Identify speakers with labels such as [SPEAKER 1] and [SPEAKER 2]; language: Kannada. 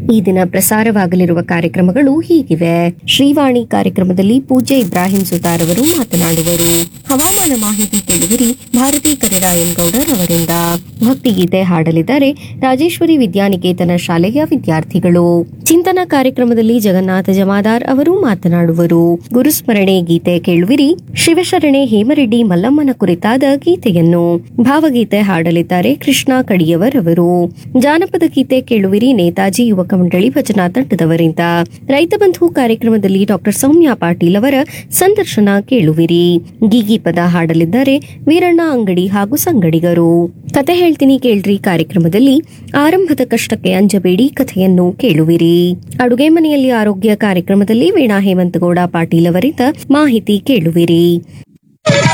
[SPEAKER 1] ಈ ದಿನ ಪ್ರಸಾರವಾಗಲಿರುವ ಕಾರ್ಯಕ್ರಮಗಳು ಹೀಗಿವೆ ಶ್ರೀವಾಣಿ ಕಾರ್ಯಕ್ರಮದಲ್ಲಿ ಪೂಜ್ಯ ಇಬ್ರಾಹಿಂ ಸುತಾರ್ ಅವರು ಮಾತನಾಡುವರು ಹವಾಮಾನ ಮಾಹಿತಿ ಕೇಳುವಿರಿ ಭಾರತಿ ಕರಿರಾಯನ್ ಗೌಡರ್ ಅವರಿಂದ ಭಕ್ತಿಗೀತೆ ಹಾಡಲಿದ್ದಾರೆ ರಾಜೇಶ್ವರಿ ವಿದ್ಯಾನಿಕೇತನ ಶಾಲೆಯ ವಿದ್ಯಾರ್ಥಿಗಳು ಚಿಂತನ ಕಾರ್ಯಕ್ರಮದಲ್ಲಿ ಜಗನ್ನಾಥ ಜಮಾದಾರ್ ಅವರು ಮಾತನಾಡುವರು ಗುರುಸ್ಮರಣೆ ಗೀತೆ ಕೇಳುವಿರಿ ಶಿವಶರಣೆ ಹೇಮರೆಡ್ಡಿ ಮಲ್ಲಮ್ಮನ ಕುರಿತಾದ ಗೀತೆಯನ್ನು ಭಾವಗೀತೆ ಹಾಡಲಿದ್ದಾರೆ ಕೃಷ್ಣ ಕಡಿಯವರ್ ಅವರು ಜಾನಪದ ಗೀತೆ ಕೇಳುವಿರಿ ನೇತಾಜಿ ಯುವಕ ಮಂಡಳಿ ಭಜನಾ ತಂಡದವರಿಂದ ರೈತ ಬಂಧು ಕಾರ್ಯಕ್ರಮದಲ್ಲಿ ಡಾಕ್ಟರ್ ಸೌಮ್ಯ ಪಾಟೀಲ್ ಅವರ ಸಂದರ್ಶನ ಕೇಳುವಿರಿ ಗೀಗಿ ಪದ ಹಾಡಲಿದ್ದಾರೆ ವೀರಣ್ಣ ಅಂಗಡಿ ಹಾಗೂ ಸಂಗಡಿಗರು ಕತೆ ಹೇಳ್ತೀನಿ ಕೇಳ್ರಿ ಕಾರ್ಯಕ್ರಮದಲ್ಲಿ ಆರಂಭದ ಕಷ್ಟಕ್ಕೆ ಅಂಜಬೇಡಿ ಕಥೆಯನ್ನು ಕೇಳುವಿರಿ ಅಡುಗೆ ಮನೆಯಲ್ಲಿ ಆರೋಗ್ಯ ಕಾರ್ಯಕ್ರಮದಲ್ಲಿ ವೀಣಾ ಹೇಮಂತಗೌಡ ಪಾಟೀಲ್ ಅವರಿಂದ ಮಾಹಿತಿ ಕೇಳುವಿರಿ